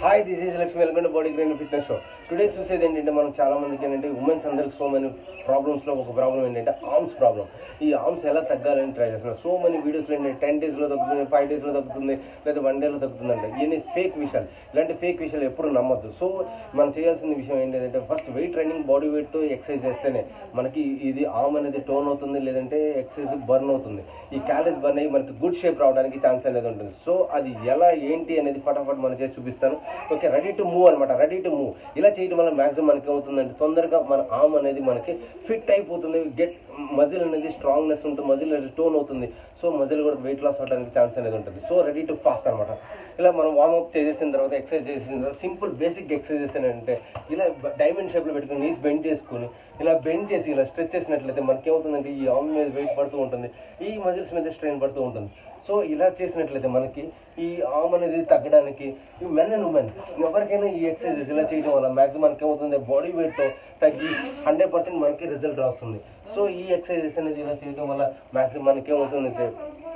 hi this is Lakshmi welcome to body grain fitness show today చూసేది ఏంటంటే మనం చాలా మందికి ఏంటంటే ఉమెన్స్ అందరికి సో మెనీ ప్రాబ్లమ్స్లో ఒక ప్రాబ్లం ఏంటంటే ఆర్మ్స్ ప్రాబ్లం ఈ ఆర్మ్స్ ఎలా తగ్గాలని ట్రై చేస్తున్నారు సో మెనీ వీడియోస్లో ఏంటంటే టెన్ డేస్లో తగ్గుతుంది ఫైవ్ డేస్లో తగ్గుతుంది లేదా వన్ డేలో తగ్గుతుంది అంటే ఇవన్నీ ఫేక్ విషయాలు ఇలాంటి ఫేక్ విషయాలు ఎప్పుడు నమ్మద్దు సో మనం చేయాల్సిన విషయం ఏంటంటే ఫస్ట్ వెయిట్ ట్రైనింగ్ బాడీ వెయిట్తో ఎక్సర్సైజ్ చేస్తేనే మనకి ఇది ఆర్మ్ అనేది టోన్ అవుతుంది లేదంటే ఎక్సర్సైజ్ బర్న్ అవుతుంది ఈ క్యాలరీస్ బర్న్ అయ్యి మనకి గుడ్ షేప్ రావడానికి ఛాన్స్ అనేది ఉంటుంది సో అది ఎలా ఏంటి అనేది ఫటాఫట్ మనం చేసి చూపిస్తాను ఓకే రెడీ టు మూవ్ అనమాట రెడీ టు మూవ్ ఇలా చేయడం వల్ల మాక్సిమం మనకి ఏమవుతుందంటే తొందరగా మన ఆర్మ్ అనేది మనకి ఫిట్ అయిపోతుంది గెట్ మజిల్ అనేది స్ట్రాంగ్నెస్ ఉంటుంది మజిల్ అనేది టోన్ అవుతుంది సో మజిల్ కూడా వెయిట్ లాస్ అవడానికి ఛాన్స్ అనేది ఉంటుంది సో రెడీ టు ఫాస్ట్ అనమాట ఇలా మనం వార్మప్ చేసేసిన తర్వాత ఎక్సర్సైజ్ చేసిన తర్వాత సింపుల్ బేసిక్ ఎక్సర్సైజెస్ ఏంటంటే ఇలా డైమండ్ షేప్లో పెట్టుకుని నీస్ బెండ్ చేసుకుని ఇలా బెండ్ చేసి ఇలా స్ట్రెచ్ చేసినట్లయితే మనకి ఏమవుతుందంటే ఈ ఆర్మ్ మీద వెయిట్ పడుతూ ఉంటుంది ఈ మజిల్స్ మీద స్ట్రెయిన్ పడుతూ ఉంటుంది సో ఇలా చేసినట్లయితే మనకి ఈ ఆర్మ్ అనేది తగ్గడానికి ఈ మెన్ అండ్ ఉమెన్ ఎవరికైనా ఈ ఎక్సర్సైజెస్ ఇలా చేయడం వల్ల మ్యాక్సిమం మనకి ఏమవుతుంది బాడీ వెయిట్తో తగ్గి హండ్రెడ్ పర్సెంట్ మనకి రిజల్ట్ వస్తుంది సో ఈ ఎక్సర్సైజెస్ అనేది ఇలా చేయడం వల్ల మ్యాక్సిమం మనకి ఏమవుతుందంటే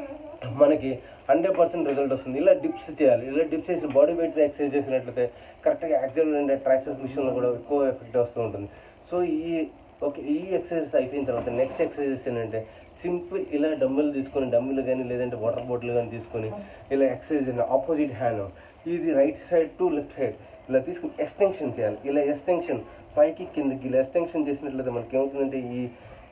మనకి హండ్రెడ్ పర్సెంట్ రిజల్ట్ వస్తుంది ఇలా డిప్స్ చేయాలి ఇలా డిప్స్ చేసి బాడీ వెయిట్ ఎక్సర్సైజ్ చేసినట్లయితే కరెక్ట్గా యాక్చువల్ అంటే ట్రైసెస్ విషయంలో కూడా ఎక్కువ ఎఫెక్ట్ వస్తూ ఉంటుంది సో ఈ ఓకే ఈ ఎక్సర్సైజ్ అయిపోయిన తర్వాత నెక్స్ట్ ఎక్సర్సైజెస్ ఏంటంటే సింపుల్ ఇలా డమ్మిల్ తీసుకొని డమ్మిల్ కానీ లేదంటే వాటర్ బాటిల్ కానీ తీసుకొని ఇలా ఎక్సర్సైజ్ ఆపోజిట్ హ్యాండ్ ఇది right side to left side ఇలా తీసుకుని ఎక్స్టెన్షన్ చేయాలి ఇలా ఎక్స్టెన్షన్ పైకి కిందకి ఇలా ఎక్స్టెన్షన్ చేసినట్లయితే మనకి ఏమవుతుందంటే ఈ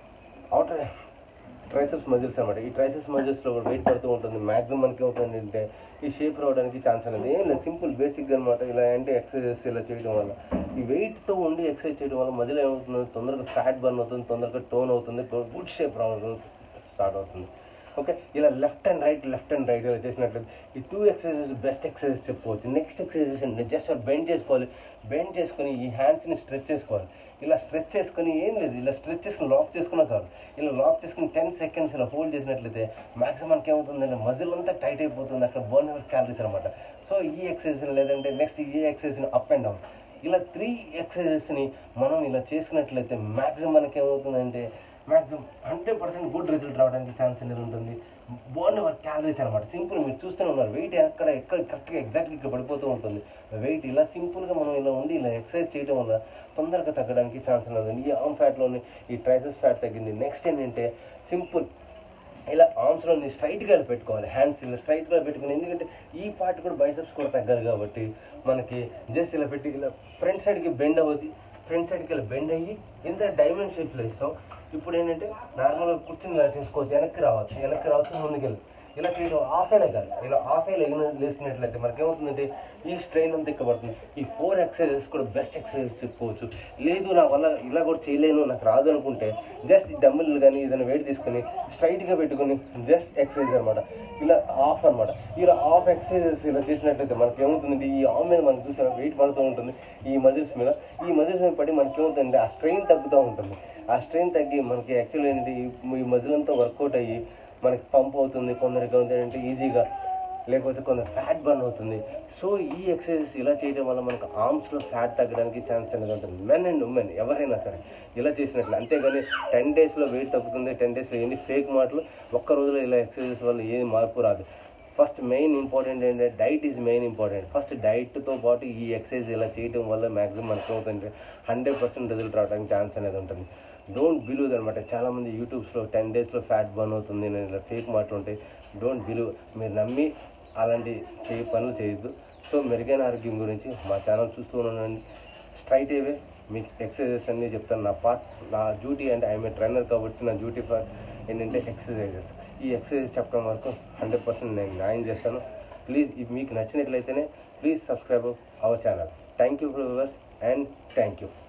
అవుటర్ ట్రైసెప్స్ మజిల్స్ అనమాట ఈ ట్రైసెప్స్ మజిల్స్లో కూడా వెయిట్ పడుతూ ఉంటుంది మ్యాక్సిమం మనకి ఏమవుతుంది అంటే ఈ షేప్ రావడానికి ఛాన్స్ అనేది ఏం లేదు సింపుల్ బేసిక్ అనమాట ఇలా అంటే ఎక్సర్సైజెస్ ఇలా చేయడం వల్ల ఈ వెయిట్తో ఉండి ఎక్సర్సైజ్ చేయడం వల్ల మధ్యలో ఏమవుతుంది తొందరగా ఫ్యాట్ బర్న్ అవుతుంది తొందరగా టోన్ అవుతుంది గుడ్ షేప్ రావడం స్టార్ట్ అవుతుంది ఓకే ఇలా left and right left and right ఇలా చేసినట్లయితే ఈ టూ ఎక్సర్సైజెస్ బెస్ట్ ఎక్సర్సైజ్ చెప్పుకోవచ్చు నెక్స్ట్ ఎక్సర్సైజెస్ అంటే జస్ట్ బెండ్ చేసుకోవాలి బెండ్ చేసుకొని ఈ హ్యాండ్స్ని స్ట్రెచ్ చేసుకోవాలి ఇలా స్ట్రెచ్ చేసుకొని ఏం లేదు ఇలా స్ట్రెచ్ చేసుకుని లాక్ చేసుకున్నా చాలు ఇలా లాక్ చేసుకుని టెన్ సెకండ్స్ ఇలా హోల్డ్ చేసినట్లయితే మాక్సిమం మనకి ఏమవుతుందంటే మజిల్ అంతా టైట్ అయిపోతుంది అక్కడ బర్న్ క్యాలరీస్ అనమాట సో ఈ ఎక్సర్సైజ్ లేదంటే నెక్స్ట్ ఈ ఎక్సర్సైజ్ అప్ అండ్ డౌన్ ఇలా త్రీ ఎక్సర్సైజెస్ని మనం ఇలా చేసుకున్నట్లయితే మ్యాక్సిమం మనకి ఏమవుతుందంటే maximum hundred percent good result రావడానికి ఛాన్స్ అనేది ఉంటుంది బోర్న్ క్యాలరీస్ అనమాట సింపుల్ మీరు చూస్తూనే ఉన్నారు వెయిట్ ఎక్కడ ఎక్కడ కరెక్ట్గా ఎగ్జాక్ట్గా ఇక్కడ పడిపోతూ ఉంటుంది వెయిట్ ఇలా సింపుల్గా మనం ఇలా ఉండి ఇలా ఎక్సర్సైజ్ చేయడం వల్ల తొందరగా తగ్గడానికి ఛాన్స్ అనేది ఉంది ఈ ఆర్మ్ ఫ్యాట్లోని ఈ ట్రైసెస్ ఫ్యాట్ తగ్గింది నెక్స్ట్ ఏంటంటే సింపుల్ ఇలా ఆర్మ్స్లో స్ట్రైట్గా పెట్టుకోవాలి హ్యాండ్స్ ఇలా స్ట్రైట్గా పెట్టుకుని ఎందుకంటే ఈ పార్ట్ కూడా బైసెప్స్ కూడా తగ్గాలి కాబట్టి మనకి జస్ట్ ఇలా పెట్టి ఇలా ఫ్రంట్ సైడ్కి బెండ్ అవ్వద్ది ఫ్రంట్ సైడ్కి ఇలా బెండ్ అయ్యి ఇంత డైమండ్ షేప్లో ఇస్తాం ఇప్పుడు ఏంటంటే నార్మల్గా కూర్చుని ఇలా చేసుకోవచ్చు వెనక్కి రావచ్చు వెనక్కి రావచ్చు ముందుకెళ్ళి ఇలా చేయడం హాఫ్ అయినా కాదు ఇలా హాఫ్ అయినా లేసినట్లయితే మనకి ఏమవుతుందంటే ఈ స్ట్రెయిన్ అంతా ఎక్కబడుతుంది ఈ ఫోర్ ఎక్సర్సైజెస్ కూడా బెస్ట్ ఎక్సర్సైజ్ చెప్పుకోవచ్చు లేదు నా వల్ల ఇలా కూడా చేయలేను నాకు రాదు అనుకుంటే జస్ట్ డమ్మిల్ కానీ ఏదైనా వెయిట్ తీసుకొని స్ట్రైట్గా పెట్టుకొని జస్ట్ ఎక్సర్సైజ్ అనమాట ఇలా హాఫ్ అనమాట ఇలా హాఫ్ ఎక్సర్సైజెస్ ఇలా చేసినట్లయితే మనకి ఏమవుతుందంటే ఈ ఆర్మ్ మీద మనకు చూసిన వెయిట్ పడుతూ ఉంటుంది ఈ మజిల్స్ మీద ఈ మజిల్స్ మీద పడి మనకి ఏమవుతుందంటే ఆ స్ట్రెయిన్ తగ్గుతూ ఉంటుంది ఆ స్ట్రెయిన్ తగ్గి మనకి యాక్చువల్ ఏంటి ఈ మజిల్ అంతా వర్కౌట్ అయ్యి మనకి పంప్ అవుతుంది కొందరికి ఏంటంటే ఈజీగా లేకపోతే కొందరు ఫ్యాట్ బర్న్ అవుతుంది సో ఈ ఎక్సర్సైజెస్ ఇలా చేయడం వల్ల మనకు ఆర్మ్స్లో ఫ్యాట్ తగ్గడానికి ఛాన్స్ అనేది ఉంటుంది మెన్ అండ్ ఉమెన్ ఎవరైనా సరే ఇలా చేసినట్లు అంతేగాని టెన్ డేస్లో వెయిట్ తగ్గుతుంది టెన్ డేస్లో ఎన్ని ఫేక్ మాటలు ఒక్క రోజులో ఇలా ఎక్సర్సైజెస్ వల్ల ఏది మార్పు రాదు ఫస్ట్ మెయిన్ ఇంపార్టెంట్ ఏంటంటే diet is main important first డైట్తో పాటు ఈ ఎక్సర్సైజ్ ఇలా చేయడం వల్ల మ్యాక్సిమం మనకు అవుతుంటే హండ్రెడ్ పర్సెంట్ రిజల్ట్ రావడానికి ఛాన్స్ అనేది ఉంటుంది డోంట్ బిలీవ్ అనమాట చాలామంది యూట్యూబ్స్లో టెన్ డేస్లో ఫ్యాట్ బర్న్ అవుతుంది నేను ఇలా ఫేక్ మాటలు ఉంటాయి డోంట్ బిలీవ్ మీరు నమ్మి అలాంటి చేయ పనులు చేయొద్దు సో మెరుగైన ఆరోగ్యం గురించి మా ఛానల్ చూస్తూ ఉండండి స్ట్రైట్ అవే మీకు ఎక్సర్సైజెస్ అన్నీ చెప్తాను నా పార్ట్ నా డ్యూటీ అంటే ఐఎమ్ ట్రైనర్ కాబట్టి నా డ్యూటీ పార్ట్ ఏంటంటే ఎక్సర్సైజెస్ ఈ ఎక్సర్సైజ్ చెప్పడం వరకు హండ్రెడ్ పర్సెంట్ నేను న్యాయం చేస్తాను ప్లీజ్ ఇది మీకు నచ్చినట్లయితేనే please subscribe our channel thank you for viewers and thank you